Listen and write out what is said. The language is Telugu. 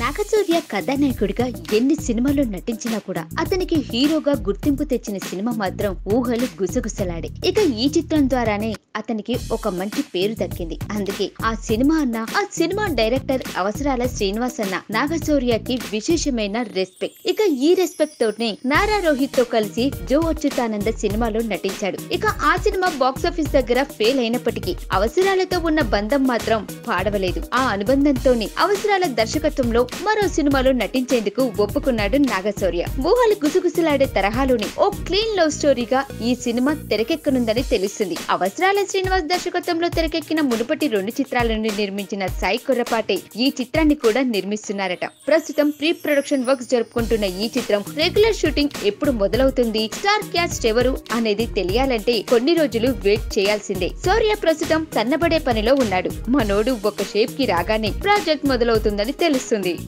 నాగశౌర్య కథానాయకుడిగా ఎన్ని సినిమాల్లో నటించినా కూడా అతనికి హీరోగా గుర్తింపు తెచ్చిన సినిమా మాత్రం ఊహలు గుసగుసలాడే ఇక ఈ చిత్రం ద్వారానే అతనికి ఒక మంచి పేరు దక్కింది అందుకే ఆ సినిమా అన్న ఆ సినిమా డైరెక్టర్ అవసరాల శ్రీనివాస్ అన్న నాగశౌర్యకి విశేషమైన రెస్పెక్ట్ ఇక ఈ రెస్పెక్ట్ తోనే నారా రోహిత్ తో కలిసి జో అచ్యుతానంద సినిమాలో నటించాడు ఇక ఆ సినిమా బాక్సాఫీస్ దగ్గర ఫెయిల్ అయినప్పటికీ అవసరాలతో ఉన్న బంధం మాత్రం పాడవలేదు ఆ అనుబంధంతోనే అవసరాల దర్శకత్వంలో మరో సినిమాలో నటించేందుకు ఒప్పుకున్నాడు నాగశౌర్య ఊహలు గుసగుసలాడే తరహాలోని ఓ క్లీన్ లవ్ స్టోరీగా ఈ సినిమా తెరకెక్కనుందని తెలుస్తుంది అవసరాల శ్రీనివాస్ దర్శకత్వంలో తెరకెక్కిన మునుపటి రెండు చిత్రాలను నిర్మించిన సాయి కొర్రపాటే ఈ చిత్రాన్ని కూడా నిర్మిస్తున్నారట ప్రస్తుతం ప్రీ ప్రొడక్షన్ వర్క్స్ జరుపుకుంటున్న ఈ చిత్రం రెగ్యులర్ షూటింగ్ ఎప్పుడు మొదలవుతుంది స్టార్ క్యాస్ట్ ఎవరు అనేది తెలియాలంటే కొన్ని రోజులు వెయిట్ చేయాల్సిందే శౌర్య ప్రస్తుతం సన్నబడే పనిలో ఉన్నాడు మనోడు ఒక షేప్ కి రాగానే ప్రాజెక్ట్ మొదలవుతుందని తెలుస్తుంది